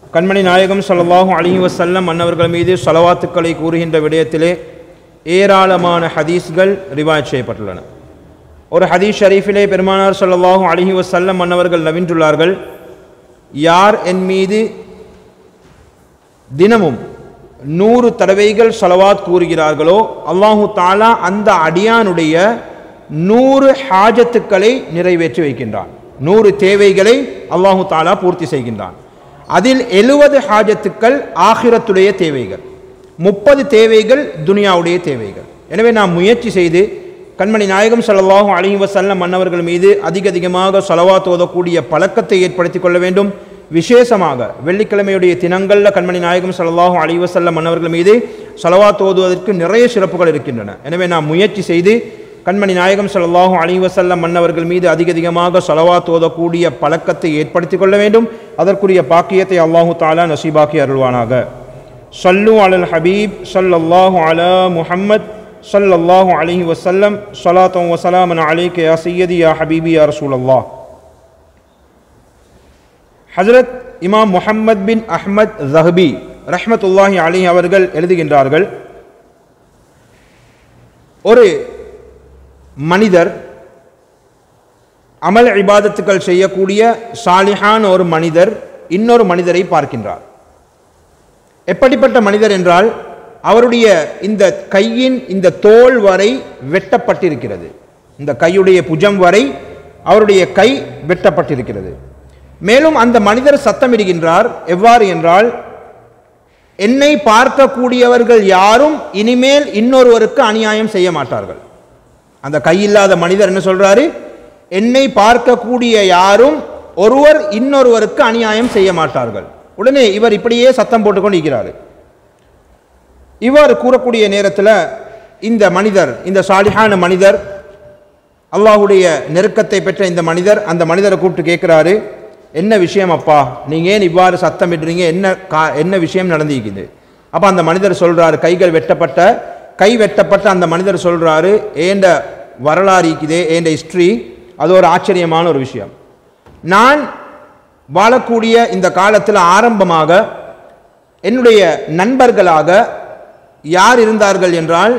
கண்மணி நாயகம் ஸல்லல்லாஹு அலைஹி வஸல்லம் அன்னவர்கள் மீது ஸலவாத்துக்களை கூறுகின்ற விடயத்திலே ஏராளமான ஹதீஸ்கள் ரிவாயத் செய்யப்பட்டுள்ளன ஒரு ஹதீஸ் ஷரீஃபிலே பெருமானார் ஸல்லல்லாஹு அலைஹி வஸல்லம் அன்னவர்கள் நவின்றுள்ளார்கள் யார் என் மீது தினமும் நூறு தடவைகள் ஸலவாத் கூறுகிறார்களோ அல்லாஹு தாலா அந்த அடியானுடைய நூறு ஹாஜத்துக்களை நிறைவேற்றி வைக்கின்றான் நூறு தேவைகளை அல்லாஹு தாலா பூர்த்தி செய்கின்றான் அதில் எழுவது ஹாஜத்துக்கள் ஆகிரத்துடைய தேவைகள் முப்பது தேவைகள் துனியாவுடைய தேவைகள் எனவே நாம் முயற்சி செய்து கண்மணி நாயகம் ஸல்லல்லாஹு அலைஹி வஸல்லம் மன்னவர்கள் மீது அதிக அதிகமாக ஸலவாத் ஓதக்கூடிய பழக்கத்தை ஏற்படுத்திக் கொள்ள வேண்டும் விசேஷமாக வெள்ளிக்கிழமையுடைய தினங்களில் கண்மணி நாயகம் ஸல்லல்லாஹு அலைஹி வஸல்லம் மன்னவர்கள் மீது ஸலவாத் ஓதுவதற்கு நிறைய சிறப்புகள் இருக்கின்றன எனவே நாம் முயற்சி செய்து கண்மணி நாயகம் ஸல்லல்லாஹு அலைஹி வஸல்லம் மன்னவர்கள் மீது அதிக அதிகமாக ஸலவாத் ஓதக்கூடிய பழக்கத்தை ஏற்படுத்திக் கொள்ள வேண்டும் அதற்குரிய பாக்கியத்தை அல்லாஹு தாலா நசீபாக்கி அருள்வானாக சல்லு அலல் ஹபீப் ஸல்லல்லாஹு அலா முஹம்மத் ஸல்லல்லாஹு அலைஹி வஸல்லம் ஸலாத்தம் வஸலாமன் அலைக்க யா சையதி யா ஹபீபி யா ரசூலல்லாஹ் ஹஜரத் இமாம் முஹம்மத் பின் அஹ்மத் ஜஹபி ரஹ்மத்துல்லாஹி அலைஹி அவர்கள் எழுதுகின்றார்கள் ஒரு மனிதர் அமல் இபாதத்துக்கள் செய்யக்கூடிய சாலிஹான ஒரு மனிதர் இன்னொரு மனிதரை பார்க்கின்றார் எப்படிப்பட்ட மனிதர் என்றால் அவருடைய இந்த கையின் இந்த தோல் வரை வெட்டப்பட்டிருக்கிறது இந்த கையுடைய புஜம் வரை அவருடைய கை வெட்டப்பட்டிருக்கிறது மேலும் அந்த மனிதர் சத்தமிடுகின்றார் எவ்வாறு என்றால் என்னை பார்க்கக்கூடியவர்கள் யாரும் இனிமேல் இன்னொருவருக்கு அநியாயம் செய்ய மாட்டார்கள் அந்த கையில்லாத மனிதர் என்ன சொல்றாரு என்னை பார்க்கக்கூடிய யாரும் ஒருவர் இன்னொருவருக்கு அநியாயம் செய்ய மாட்டார்கள் உடனே இவர் இப்படியே சத்தம் போட்டுக்கொண்டு இருக்கிறாரு இவர் கூறக்கூடிய நேரத்தில் இந்த மனிதர் இந்த சாலிஹான மனிதர் அல்லாஹுடைய நெருக்கத்தை பெற்ற இந்த மனிதர் அந்த மனிதரை கூப்பிட்டு கேட்குறாரு என்ன விஷயம் அப்பா நீங்கள் ஏன் இவ்வாறு சத்தமிடுறீங்க என்ன கா என்ன விஷயம் நடந்திருக்குது அப்போ அந்த மனிதர் சொல்கிறாரு கைகள் வெட்டப்பட்ட கை வெட்டப்பட்ட அந்த மனிதர் சொல்கிறாரு ஏண்ட வரலாறு இருக்குதே ஏண்ட ஹிஸ்ட்ரி அது ஒரு ஆச்சரியமான ஒரு விஷயம் நான் வாழக்கூடிய இந்த காலத்தில் ஆரம்பமாக என்னுடைய நண்பர்களாக யார் இருந்தார்கள் என்றால்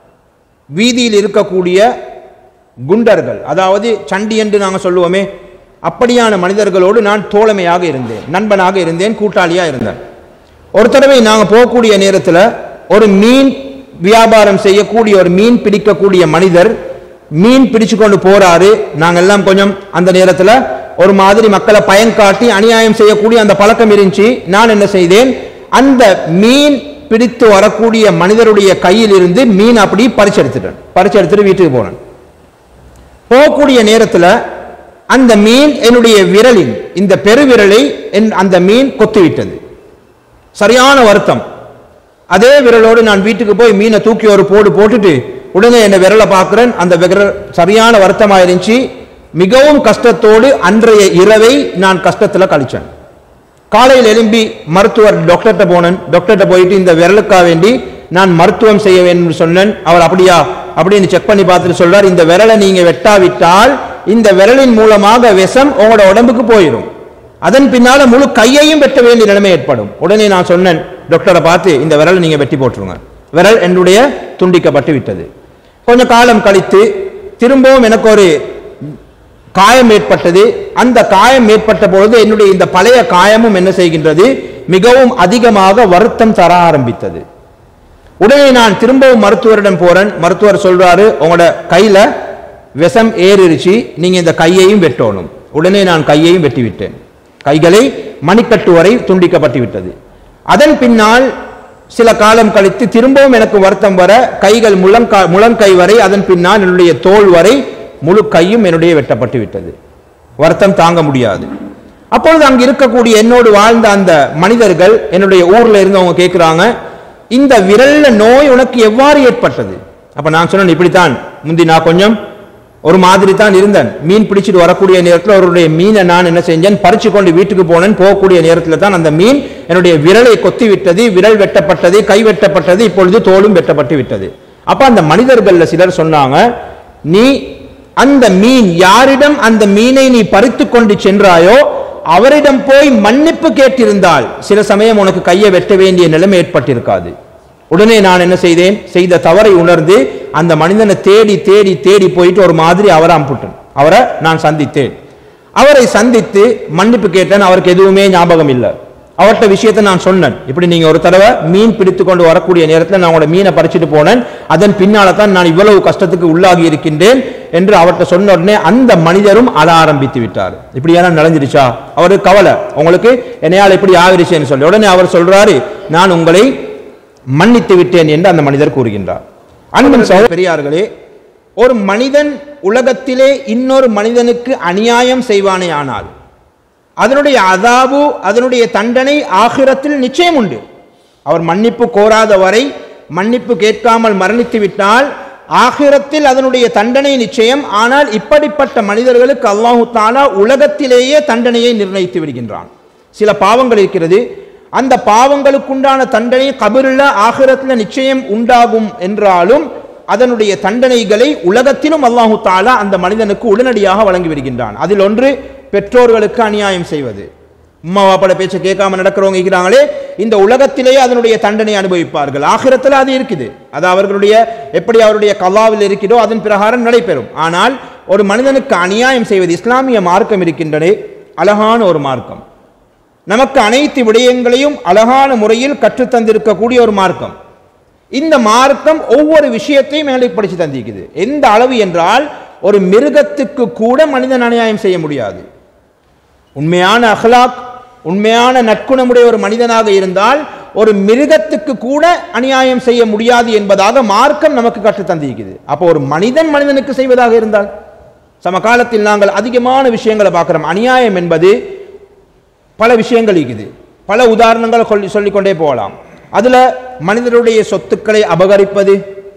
வீதியில் இருக்கக்கூடிய குண்டர்கள் அதாவது சண்டி என்று நாங்கள் சொல்லுவோமே அப்படியான மனிதர்களோடு நான் தோழமையாக இருந்தேன் நண்பனாக இருந்தேன் கூட்டாளியாக இருந்தேன் ஒரு தடவை நாங்கள் போகக்கூடிய நேரத்தில் ஒரு மீன் வியாபாரம் செய்யக்கூடிய ஒரு மீன் பிடிக்கக்கூடிய மனிதர் மீன் பிடிச்சு கொண்டு போறாரு நாங்கள் எல்லாம் கொஞ்சம் அந்த நேரத்தில் ஒரு மாதிரி மக்களை பயன்காட்டி அநியாயம் செய்யக்கூடிய அந்த பழக்கம் இருந்துச்சு நான் என்ன செய்தேன் அந்த மீன் பிடித்து வரக்கூடிய மனிதருடைய கையில் இருந்து மீன் அப்படி பறிச்செடுத்துட்டேன் பறிச்செடுத்துட்டு வீட்டுக்கு போனேன் போகக்கூடிய நேரத்தில் அந்த மீன் என்னுடைய விரலின் இந்த பெருவிரலை என் அந்த மீன் கொத்திவிட்டது சரியான வருத்தம் அதே விரலோடு நான் வீட்டுக்கு போய் மீனை தூக்கி ஒரு போடு போட்டுட்டு உடனே என்ன விரலை பார்க்குறேன் அந்த விரல் சரியான வருத்தமாக இருந்துச்சு மிகவும் கஷ்டத்தோடு அன்றைய இரவை நான் கஷ்டத்தில் கழிச்சேன் காலையில் எழும்பி மருத்துவர் டாக்டர்கிட்ட போனேன் டாக்டர்கிட்ட போயிட்டு இந்த விரலுக்காக வேண்டி நான் மருத்துவம் செய்ய வேண்டும் சொன்னேன் அவர் அப்படியா அப்படின்னு செக் பண்ணி பார்த்துட்டு சொல்றார் இந்த விரலை நீங்க வெட்டாவிட்டால் இந்த விரலின் மூலமாக விஷம் உங்களோட உடம்புக்கு போயிடும் அதன் பின்னால முழு கையையும் வெட்ட வேண்டிய நிலைமை ஏற்படும் உடனே நான் சொன்னேன் டாக்டரை பார்த்து இந்த விரலை நீங்க வெட்டி போட்டுருங்க விரல் என்னுடைய துண்டிக்கப்பட்டு விட்டது கொஞ்ச காலம் கழித்து திரும்பவும் எனக்கு ஒரு காயம் ஏற்பட்டது அந்த காயம் ஏற்பட்ட பொழுது என்னுடைய இந்த பழைய காயமும் என்ன செய்கின்றது மிகவும் அதிகமாக வருத்தம் தர ஆரம்பித்தது உடனே நான் திரும்பவும் மருத்துவரிடம் போறேன் மருத்துவர் சொல்றாரு உங்களோட கையில விஷம் ஏறிடுச்சு நீங்க இந்த கையையும் வெட்டணும் உடனே நான் கையையும் வெட்டி விட்டேன் கைகளை மணிக்கட்டு வரை துண்டிக்கப்பட்டு விட்டது அதன் பின்னால் சில காலம் கழித்து திரும்பவும் எனக்கு வருத்தம் வர கைகள் முழங்கா முழங்கை வரை அதன் பின்னால் என்னுடைய தோல் வரை முழு கையும் என்னுடைய வெட்டப்பட்டு விட்டது வருத்தம் தாங்க முடியாது அப்பொழுது அங்கு இருக்கக்கூடிய என்னோடு வாழ்ந்த அந்த மனிதர்கள் என்னுடைய ஊர்ல இருந்து அவங்க கேட்குறாங்க இந்த விரல்ல நோய் உனக்கு எவ்வாறு ஏற்பட்டது அப்ப நான் சொன்னேன் இப்படித்தான் முந்தி நான் கொஞ்சம் ஒரு மாதிரி தான் இருந்தேன் மீன் பிடிச்சிட்டு வரக்கூடிய நேரத்தில் அவருடைய மீனை நான் என்ன செஞ்சேன் பறிச்சு கொண்டு வீட்டுக்கு போனேன் போகக்கூடிய நேரத்தில் தான் அந்த மீன் என்னுடைய விரலை கொத்தி விட்டது விரல் வெட்டப்பட்டது கை வெட்டப்பட்டது இப்பொழுது தோலும் வெட்டப்பட்டு விட்டது அப்ப அந்த மனிதர்கள்ல சிலர் சொன்னாங்க நீ அந்த மீன் யாரிடம் அந்த மீனை நீ பறித்து கொண்டு சென்றாயோ அவரிடம் போய் மன்னிப்பு கேட்டிருந்தால் சில சமயம் உனக்கு கையை வெட்ட வேண்டிய நிலைமை ஏற்பட்டிருக்காது உடனே நான் என்ன செய்தேன் செய்த தவறை உணர்ந்து அந்த மனிதனை தேடி தேடி தேடி போயிட்டு ஒரு மாதிரி அவரை அம்புட்டேன் அவரை நான் சந்தித்தேன் அவரை சந்தித்து மன்னிப்பு கேட்டேன் அவருக்கு எதுவுமே ஞாபகம் இல்லை அவர்கிட்ட விஷயத்தை நான் சொன்னேன் இப்படி நீங்க ஒரு தடவை மீன் பிடித்து கொண்டு வரக்கூடிய நேரத்தில் நான் உங்களோட மீனை பறிச்சுட்டு போனேன் அதன் பின்னால தான் நான் இவ்வளவு கஷ்டத்துக்கு உள்ளாகி இருக்கின்றேன் என்று அவர்கிட்ட சொன்ன உடனே அந்த மனிதரும் அழ ஆரம்பித்து விட்டார் இப்படியான நடந்துருச்சா அவருக்கு கவலை உங்களுக்கு என்னையால் இப்படி ஆகிருச்சேன்னு சொல்லி உடனே அவர் சொல்றாரு நான் உங்களை மன்னித்து விட்டேன் என்று அந்த மனிதர் கூறுகின்றார் அன்பின் சகோதர பெரியார்களே ஒரு மனிதன் உலகத்திலே இன்னொரு மனிதனுக்கு அநியாயம் செய்வானே ஆனால் அதனுடைய அதாபு அதனுடைய தண்டனை ஆகிரத்தில் நிச்சயம் உண்டு அவர் மன்னிப்பு கோராத வரை மன்னிப்பு கேட்காமல் மரணித்து விட்டால் ஆகிரத்தில் அதனுடைய தண்டனை நிச்சயம் ஆனால் இப்படிப்பட்ட மனிதர்களுக்கு அல்லாஹு தாலா உலகத்திலேயே தண்டனையை நிர்ணயித்து விடுகின்றான் சில பாவங்கள் இருக்கிறது அந்த பாவங்களுக்குண்டான தண்டனை கபிரில் ஆகிரத்தில் நிச்சயம் உண்டாகும் என்றாலும் அதனுடைய தண்டனைகளை உலகத்திலும் அல்லாஹு தாலா அந்த மனிதனுக்கு உடனடியாக வழங்கி விடுகின்றான் அதில் ஒன்று பெற்றோர்களுக்கு அநியாயம் செய்வது உம்மா வாப்பட பேச்சை கேட்காம நடக்கிறவங்க இருக்கிறாங்களே இந்த உலகத்திலேயே அதனுடைய தண்டனை அனுபவிப்பார்கள் ஆகிரத்தில் அது இருக்குது அது அவர்களுடைய எப்படி அவருடைய கலாவில் இருக்கிறதோ அதன் பிரகாரம் நடைபெறும் ஆனால் ஒரு மனிதனுக்கு அநியாயம் செய்வது இஸ்லாமிய மார்க்கம் இருக்கின்றனே அழகான ஒரு மார்க்கம் நமக்கு அனைத்து விடயங்களையும் அழகான முறையில் கற்றுத்தந்திருக்கக்கூடிய ஒரு மார்க்கம் இந்த மார்க்கம் ஒவ்வொரு விஷயத்தையும் மேலைப்படுத்தி தந்திருக்குது எந்த அளவு என்றால் ஒரு மிருகத்துக்கு கூட மனிதன் அநியாயம் செய்ய முடியாது உண்மையான அஹ்லாக் உண்மையான நற்குணமுடைய ஒரு மனிதனாக இருந்தால் ஒரு மிருகத்துக்கு கூட அநியாயம் செய்ய முடியாது என்பதாக மார்க்கம் நமக்கு கற்றுத் தந்திருக்குது அப்போ ஒரு மனிதன் மனிதனுக்கு செய்வதாக இருந்தால் சமகாலத்தில் நாங்கள் அதிகமான விஷயங்களை பார்க்கிறோம் அநியாயம் என்பது பல விஷயங்கள் இருக்குது பல உதாரணங்களை சொல்லி சொல்லிக்கொண்டே போகலாம் அதுல மனிதருடைய சொத்துக்களை அபகரிப்பது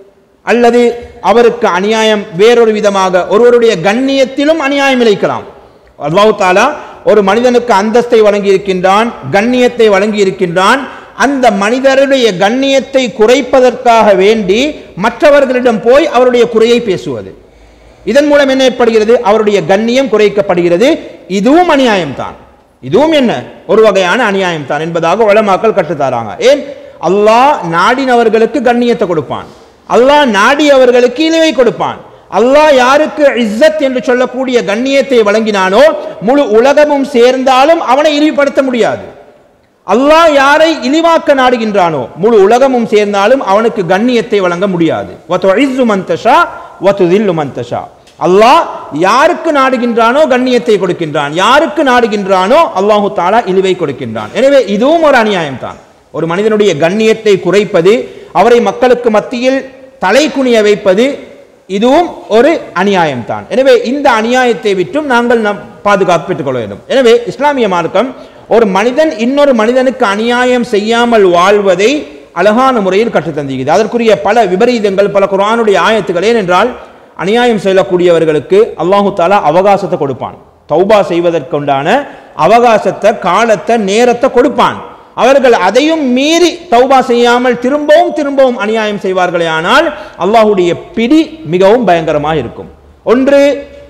அல்லது அவருக்கு அநியாயம் வேறொரு விதமாக ஒருவருடைய கண்ணியத்திலும் அநியாயம் இழைக்கலாம் அல்லாஹ் தாலா ஒரு மனிதனுக்கு அந்தஸ்தை வழங்கி இருக்கின்றான் கண்ணியத்தை வழங்கி இருக்கின்றான் அந்த மனிதருடைய கண்ணியத்தை குறைப்பதற்காக வேண்டி மற்றவர்களிடம் போய் அவருடைய குறையை பேசுவது இதன் மூலம் என்ன ஏற்படுகிறது அவருடைய கண்ணியம் குறைக்கப்படுகிறது இதுவும் அநியாயம்தான் இதுவும் என்ன ஒரு வகையான அநியாயம் தான் என்பதாக உலமாக்கள் கற்றுத்தாராங்க ஏன் அல்லாஹ் நாடினவர்களுக்கு கண்ணியத்தை கொடுப்பான் அல்லாஹ் நாடியவர்களுக்கு இழிவை கொடுப்பான் அல்லாஹ் யாருக்கு இஸ்ஸத் என்று சொல்லக்கூடிய கண்ணியத்தை வழங்கினானோ முழு உலகமும் சேர்ந்தாலும் அவனை இழிவுபடுத்த முடியாது அல்லாஹ் யாரை இழிவாக்க நாடுகின்றானோ முழு உலகமும் சேர்ந்தாலும் அவனுக்கு கண்ணியத்தை வழங்க முடியாது வத்துஇஸ்ஸு மன் தஷா வத்துதில்லு மன் தஷா அல்லாஹ் யாருக்கு நாடுகின்றானோ கண்ணியத்தை கொடுக்கின்றான் யாருக்கு நாடுகின்றானோ அல்லாஹு தாலா இழிவை கொடுக்கின்றான் எனவே இதுவும் ஒரு அநியாயம் தான் ஒரு மனிதனுடைய கண்ணியத்தை குறைப்பது அவரை மக்களுக்கு மத்தியில் தலை குனிய வைப்பது இதுவும் ஒரு அநியாயம் தான் எனவே இந்த அநியாயத்தை விட்டும் நாங்கள் நம் பாதுகாப்பு பெற்றுக் கொள்ள வேண்டும் எனவே இஸ்லாமிய மார்க்கம் ஒரு மனிதன் இன்னொரு மனிதனுக்கு அநியாயம் செய்யாமல் வாழ்வதை அழகான முறையில் கற்றுத்தந்திருக்கிறது அதற்குரிய பல விபரீதங்கள் பல குர்ஆனுடைய ஆயத்துக்கள் ஏனென்றால் அநியாயம் செய்யக்கூடியவர்களுக்கு அல்லாஹு தாலா அவகாசத்தை கொடுப்பான் தௌபா செய்வதற்குண்டான அவகாசத்தை காலத்தை நேரத்தை கொடுப்பான் அவர்கள் அதையும் மீறி தௌபா செய்யாமல் திரும்பவும் திரும்பவும் அநியாயம் செய்வார்களே ஆனால் அல்லாஹுடைய பிடி மிகவும் பயங்கரமாக இருக்கும் ஒன்று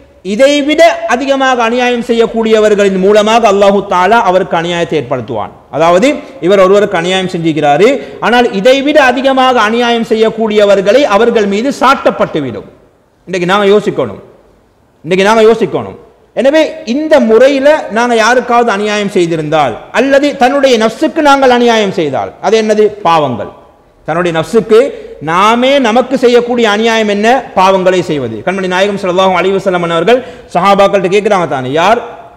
இதைவிட அதிகமாக அநியாயம் செய்யக்கூடியவர்களின் மூலமாக அல்லாஹு தாலா அவருக்கு அநியாயத்தை ஏற்படுத்துவான் அதாவது இவர் ஒருவருக்கு அநியாயம் செஞ்சுகிறாரு ஆனால் இதைவிட அதிகமாக அநியாயம் செய்யக்கூடியவர்களை அவர்கள் மீது சாட்டப்பட்டுவிடும் இன்றைக்கு நாங்கள் யோசிக்கணும் இன்றைக்கு நாங்கள் யோசிக்கணும் எனவே இந்த முறையில் நாங்கள் யாருக்காவது அநியாயம் செய்திருந்தால் அல்லது தன்னுடைய நஃப்ஸுக்கு நாங்கள் அநியாயம் செய்தால் அது என்னது பாவங்கள் தன்னுடைய நஃப்ஸுக்கு நாமே நமக்கு செய்யக்கூடிய அநியாயம் என்ன பாவங்களை செய்வது கண்மணி நாயகம் ஸல்லல்லாஹு அலைஹி வஸல்லம் அவர்கள் சஹாபாக்கள்கிட்ட கேட்குறாங்க தானே யார்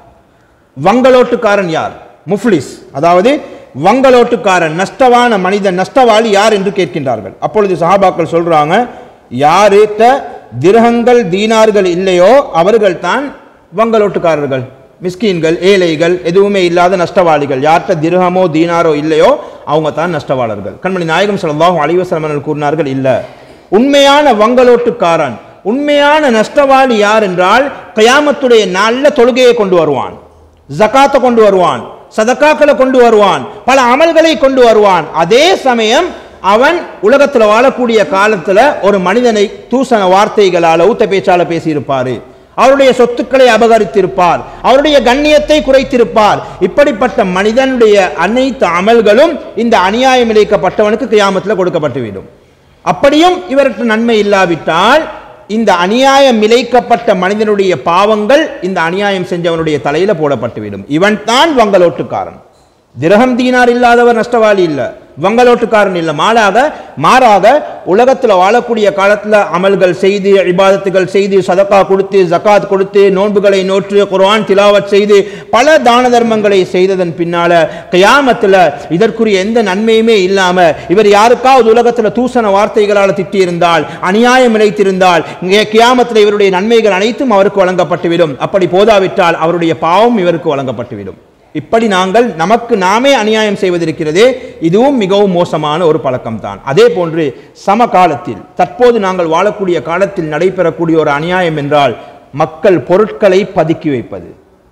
வங்கலோட்டுக்காரன் யார் முஃப்லிஸ் அதாவது வங்கலோட்டுக்காரன் நஷ்டவான மனிதன் நஷ்டவாளி யார் என்று கேட்கின்றார்கள் அப்பொழுது சஹாபாக்கள் சொல்றாங்க யாருட்ட திரகங்கள் தீனார்கள் இல்லையோ அவர்கள் தான் வங்கலோட்டுக்காரர்கள் மிஸ்கீன்கள் ஏழைகள் எதுவுமே இல்லாத நஷ்டவாளிகள் யார்கிட்ட திரகமோ தீனாரோ இல்லையோ அவங்க தான் நஷ்டவாளர்கள் கண்மணி நாயகம் ஸல்லல்லாஹு அலைஹி வஸல்லம் அவர்கள் கூறினார்கள் இல்ல உண்மையான வங்கலோட்டுக்காரன் உண்மையான நஷ்டவாளி யார் என்றால் கயாமத்துடைய நல்ல தொழுகையை கொண்டு வருவான் ஜகாத்தை கொண்டு வருவான் சதக்காக்களை கொண்டு வருவான் பல அமல்களை கொண்டு வருவான் அதே சமயம் அவன் உலகத்தில் வாழக்கூடிய காலத்துல ஒரு மனிதனை தூசண வார்த்தைகளால ஊத்த பேச்சால பேசியிருப்பாரு அவருடைய சொத்துக்களை அபகரித்திருப்பார் அவருடைய கண்ணியத்தை குறைத்திருப்பார் இப்படிப்பட்ட மனிதனுடைய அனைத்து அமல்களும் இந்த அநியாயம் இழைக்கப்பட்டவனுக்கு கியாமத்தில் கொடுக்கப்பட்டுவிடும் அப்படியும் இவருக்கு நன்மை இல்லாவிட்டால் இந்த அநியாயம் இழைக்கப்பட்ட மனிதனுடைய பாவங்கள் இந்த அநியாயம் செஞ்சவனுடைய தலையில போடப்பட்டுவிடும் இவன் தான் வங்களோட்டுக்காரன் திரகம் தீனார் இல்லாதவர் நஷ்டவாளி இல்ல வங்களோட்டுக்காரன் இல்ல மாறாக மாறாக உலகத்துல வாழக்கூடிய காலத்துல அமல்கள் செய்து இபாதத்துகள் செய்து சதக்கா கொடுத்து ஜகாத் கொடுத்து நோன்புகளை நோற்று குர்ஆன் திலாவத் செய்து பல தான தர்மங்களை செய்ததன் பின்னால கியாமத்துல இதற்குரிய எந்த நன்மையுமே இல்லாம இவர் யாருக்காவது உலகத்துல தூசண வார்த்தைகளால் திட்டியிருந்தால் அநியாயம் இழைத்திருந்தால் இங்கே கியாமத்துல இவருடைய நன்மைகள் அனைத்தும் அவருக்கு வழங்கப்பட்டுவிடும் அப்படி போதாவிட்டால் அவருடைய பாவம் இவருக்கு வழங்கப்பட்டுவிடும் இப்படி நாங்கள் நமக்கு நாமே அநியாயம் செய்வதிருக்கிறதே இதுவும் மிகவும் மோசமான ஒரு பழக்கம்தான் அதே போன்று சமகாலத்தில் தற்போது நாங்கள் வாழக்கூடிய காலத்தில் நடைபெறக்கூடிய ஒரு அநியாயம் என்றால் மக்கள் பொருட்களை பதுக்கி வைப்பது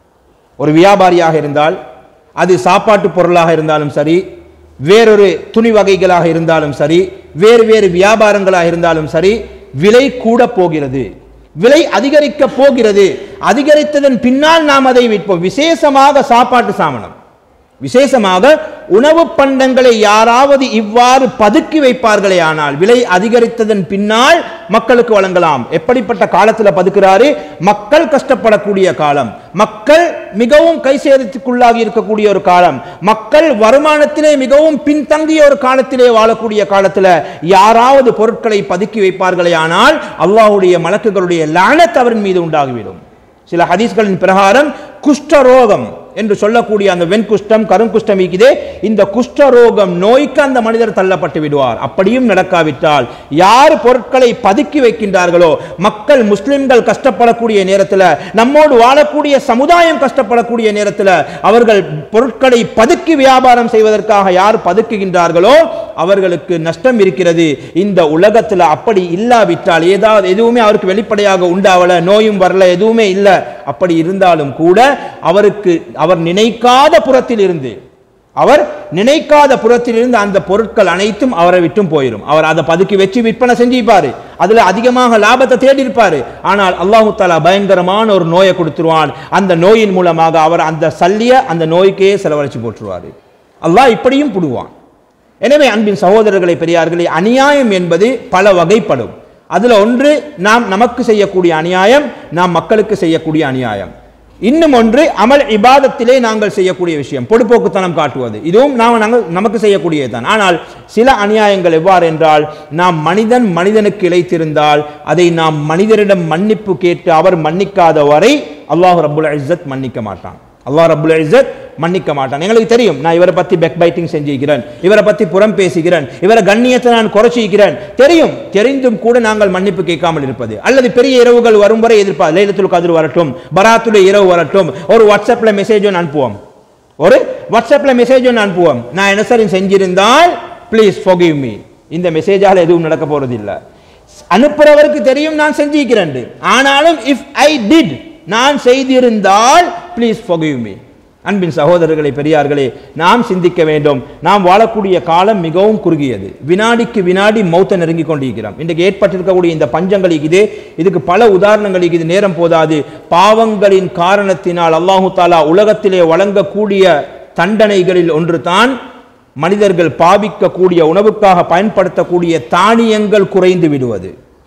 ஒரு வியாபாரியாக இருந்தால் அது சாப்பாட்டு பொருளாக இருந்தாலும் சரி வேறொரு துணி வகைகளாக இருந்தாலும் சரி வேறு வேறு வியாபாரங்களாக இருந்தாலும் சரி விலை கூட போகிறது விலை அதிகரிக்க போகிறது அதிகரித்ததன் பின்னால் நாம் அதை விற்போம் விசேஷமாக சாப்பாட்டு சாமனம் விசேஷமாக உணவு பண்டங்களை யாராவது இவ்வாறு பதுக்கி வைப்பார்களே ஆனால் விலை அதிகரித்ததன் பின்னால் மக்களுக்கு வழங்கலாம் எப்படிப்பட்ட காலத்துல பதுக்குறாரு மக்கள் கஷ்டப்படக்கூடிய காலம் மக்கள் மிகவும் கை சேதத்துக்குள்ளாகி இருக்கக்கூடிய ஒரு காலம் மக்கள் வருமானத்திலே மிகவும் பின்தங்கிய ஒரு காலத்திலே வாழக்கூடிய காலத்துல யாராவது பொருட்களை பதுக்கி வைப்பார்களே ஆனால் அல்லாஹ்வுடைய மலக்குகளுடைய லானத் அவரின் மீது உண்டாகிவிடும் சில ஹதீஸ்களின் பிரகாரம் குஷ்டரோகம் என்று சொல்லக்கூடிய அந்த வெண்குஷ்டம் கருங்குஷ்டம் இருக்குதே இந்த குஷ்டரோகம் நோய்க்கு அந்த மனிதர் தள்ளப்பட்டு விடுவார் அப்படியும் நடக்காவிட்டால் யார் பொருட்களை பதுக்கி வைக்கின்றார்களோ மக்கள் முஸ்லிம்கள் கஷ்டப்படக்கூடிய நேரத்தில் நம்மோடு வாழக்கூடிய சமுதாயம் கஷ்டப்படக்கூடிய நேரத்தில் அவர்கள் பொருட்களை பதுக்கி வியாபாரம் செய்வதற்காக யார் பதுக்குகின்றார்களோ அவர்களுக்கு நஷ்டம் இருக்கிறது இந்த உலகத்தில் அப்படி இல்லாவிட்டால் ஏதாவது எதுவுமே அவருக்கு வெளிப்படையாக உண்டாவல நோயும் வரல எதுவுமே இல்லை அப்படி இருந்தாலும் கூட அவருக்கு அவர் நினைக்காத புறத்தில் இருந்து அவர் நினைக்காத புறத்தில் இருந்து அந்த பொருட்கள் அனைத்தும் அவரை விட்டும் போயிடும் அவர் அதை பதுக்கி வச்சு விற்பனை செஞ்சிருப்பாரு அதுல அதிகமாக லாபத்தை தேடி இருப்பாரு ஆனால் அல்லாஹு தாலா பயங்கரமான ஒரு நோயை கொடுத்துருவான் அந்த நோயின் மூலமாக அவர் அந்த சல்லிய அந்த நோய்க்கே செலவழிச்சு போட்டுருவாரு அல்லாஹ் இப்படியும் புடுவான் எனவே அன்பின் சகோதரர்களை பெரியார்களே அநியாயம் என்பது பல வகைப்படும் அதுல ஒன்று நாம் நமக்கு செய்யக்கூடிய அநியாயம் நாம் மக்களுக்கு செய்யக்கூடிய அநியாயம் இன்னும் ஒன்று அமல் இபாதத்திலே நாங்கள் செய்யக்கூடிய விஷயம் பொடுப்போக்குத்தனம் காட்டுவது இதுவும் நாம் நாங்கள் நமக்கு செய்யக்கூடியதுதான் ஆனால் சில அநியாயங்கள் எவ்வாறு என்றால் நாம் மனிதன் மனிதனுக்கு இழைத்திருந்தால் அதை நாம் மனிதரிடம் மன்னிப்பு கேட்டு அவர் மன்னிக்காத வரை அல்லாஹ் ரப்புல் இஸ்ஸத் மன்னிக்க மாட்டான் அல்லாஹ் ரப்புல் இஸ்ஸத் மன்னிக்க மாட்டான் எங்களுக்கு தெரியும் நான் இவரை பத்தி பெக் பைட்டிங் செஞ்சிருக்கிறேன் இவரை பத்தி புறம் பேசுகிறேன் இவரை கண்ணியத்தை நான் குறைச்சிக்கிறேன் தெரியும் தெரிந்தும் கூட நாங்கள் மன்னிப்பு கேட்காமல் இருப்பது அல்லது பெரிய இரவுகள் வரும் வரை எதிர்ப்பா லைலத்துல் கதிர் வரட்டும் பராத்துடைய இரவு வரட்டும் ஒரு வாட்ஸ்அப்ல மெசேஜ் ஒன்று அனுப்புவோம் ஒரு வாட்ஸ்அப்ல மெசேஜ் ஒன்று அனுப்புவோம் நான் என்ன சரி செஞ்சிருந்தால் ப்ளீஸ் forgive மீ இந்த மெசேஜால் எதுவும் நடக்க போறது இல்ல அனுப்புறவருக்கு தெரியும் நான் செஞ்சிருக்கிறேன் ஆனாலும் இஃப் ஐ டிட் நான் செய்திருந்தால் ப்ளீஸ் forgive மீ அன்பின் சகோதரர்களை பெரியார்களே நாம் சிந்திக்க வேண்டும் நாம் வாழக்கூடிய காலம் மிகவும் குறுகியது வினாடிக்கு வினாடி மௌத்தை நெருங்கி கொண்டிருக்கிறோம் இன்றைக்கு ஏற்பட்டிருக்கக்கூடிய இந்த பஞ்சங்கள் இது இதுக்கு பல உதாரணங்கள் இது நேரம் போதாது பாவங்களின் காரணத்தினால் அல்லாஹு தாலா உலகத்திலே வழங்கக்கூடிய தண்டனைகளில் ஒன்று தான் மனிதர்கள் பாவிக்கக்கூடிய உணவுக்காக பயன்படுத்தக்கூடிய தானியங்கள் குறைந்து விடுவது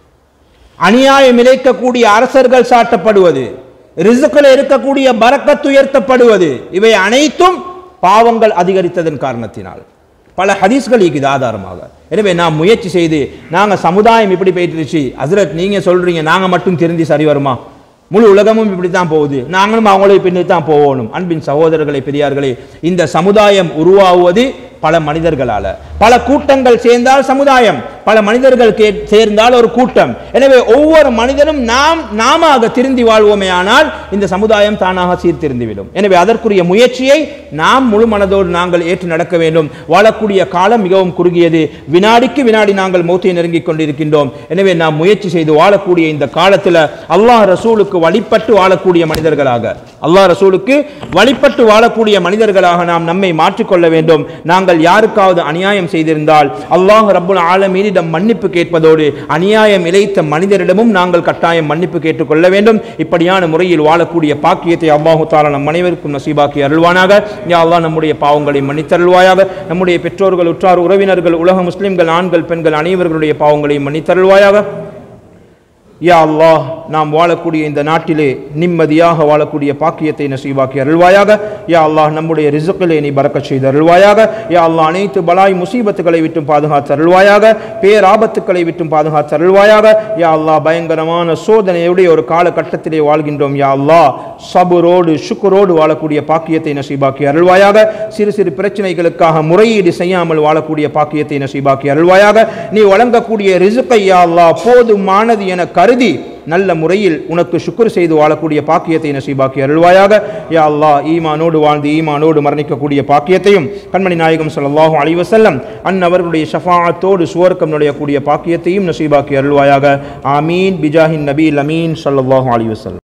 அநியாயம் இழைக்கக்கூடிய அரசர்கள் சாட்டப்படுவது ரிசுக்கில் இருக்கக்கூடிய பரக்கத் உயர்த்தப்படுவது இவை அனைத்தும் பாவங்கள் அதிகரித்ததன் காரணத்தினால் பல ஹதீஸ்கள் இருக்குது ஆதாரமாக எனவே நாம் முயற்சி செய்து நாங்கள் சமுதாயம் இப்படி போயிட்டுருச்சு ஹசரத் நீங்க சொல்றீங்க நாங்க மட்டும் திருந்தி சரி வருமா முழு உலகமும் இப்படி தான் போகுது நாங்களும் அவங்களை பின்னி தான் போகணும் அன்பின் சகோதரர்களை பெரியார்களே இந்த சமுதாயம் உருவாகுவது பல மனிதர்களால பல கூட்டங்கள் சேர்ந்தால் சமுதாயம் பல மனிதர்கள் கே- சேர்ந்தால் ஒரு கூட்டம் எனவே ஒவ்வொரு மனிதனும் நாம் நாம திருந்தி வாழ்வோமே ஆனால் இந்த சமுதாயம் தானாக சீர்திருந்துவிடும் எனவே அதற்குரிய முயற்சியை நாம் முழு மனதோடு நாங்கள் ஏற்று நடக்க வேண்டும் வாழக்கூடிய காலம் மிகவும் குறுகியது வினாடிக்கு வினாடி நாங்கள் மௌத்தை நெருங்கிக் கொண்டிருக்கின்றோம் எனவே நாம் முயற்சி செய்து வாழக்கூடிய இந்த காலத்தில் அல்லாஹ் ரசூலுக்கு வழிபட்டு வாழக்கூடிய மனிதர்களாக அல்லாஹ் ரசூலுக்கு வழிபட்டு வாழக்கூடிய மனிதர்களாக நாம் நம்மை மாற்றிக்கொள்ள வேண்டும் நாங்கள் யாருக்காவது அநியாயம் செய்திருந்தால் அல்லாஹ் ரப்புல் ஆலமீன் அவர்களிடம் மன்னிப்பு கேட்பதோடு அநியாயம் இழைத்த மனிதரிடமும் நாங்கள் கட்டாயம் மன்னிப்பு கேட்டுக்கொள்ள வேண்டும் இப்படியான முறையில் வாழக்கூடிய பாக்கியத்தை அல்லாஹு தாலா நம் அனைவருக்கும் நசீபாக்கி அருள்வானாக யா அல்லாஹ் நம்முடைய பாவங்களை மன்னித்தருள்வாயாக நம்முடைய பெற்றோர்கள் உற்றார் உறவினர்கள் உலக முஸ்லிம்கள் ஆண்கள் பெண்கள் அனைவர்களுடைய பாவங்களையும் மன்னித்தருள்வாயாக யா அல்லாஹ் நாம் வாழக்கூடிய இந்த நாட்டிலே நிம்மதியாக வாழக்கூடிய பாக்கியத்தை நசீவாக்கி அருள்வாயாக யா அல்லாஹ் நம்முடைய ரிசுக்கிலே நீ பறக்கச் செய்து அருள்வாயாக யா அல்லாஹ் அனைத்து பலாய் முசீபத்துகளை விட்டும் பாதுகாத்து அருள்வாயாக பேராபத்துக்களை விட்டும் பாதுகாத்து அருள்வாயாக யா அல்லாஹ் பயங்கரமான சோதனையுடைய ஒரு காலகட்டத்திலே வாழ்கின்றோம் யா அல்லாஹ் சபுரோடு சுக்குரோடு வாழக்கூடிய பாக்கியத்தை நசீபாக்கி அருள்வாயாக சிறு சிறு பிரச்சனைகளுக்காக முறையீடு செய்யாமல் வாழக்கூடிய பாக்கியத்தை நசீபாக்கி அருள்வாயாக நீ வழங்கக்கூடிய ரிசுக்கை யா அல்லாஹ் போதுமானது என கருதி நல்ல முறையில் உனக்கு சுக்குர் செய்து வாழக்கூடிய பாக்கியத்தை நசீபாக்கி அருள்வாயாக யா அல்லாஹ் ஈமானோடு வாழ்ந்து ஈமானோடு மரணிக்கக்கூடிய பாக்கியத்தையும் கண்மணி நாயகம் ஸல்லல்லாஹு அலைஹி வஸல்லம் அன்னவர்களுடைய ஷஃபாஅத்தோடு சுவர்க்கம் நுழையக்கூடிய பாக்கியத்தையும் நசீபாக்கி அருள்வாயாக ஆமீன் பிஜாஹின் நபீல் அமீன் ஸல்லல்லாஹு அலைஹி வஸல்லம்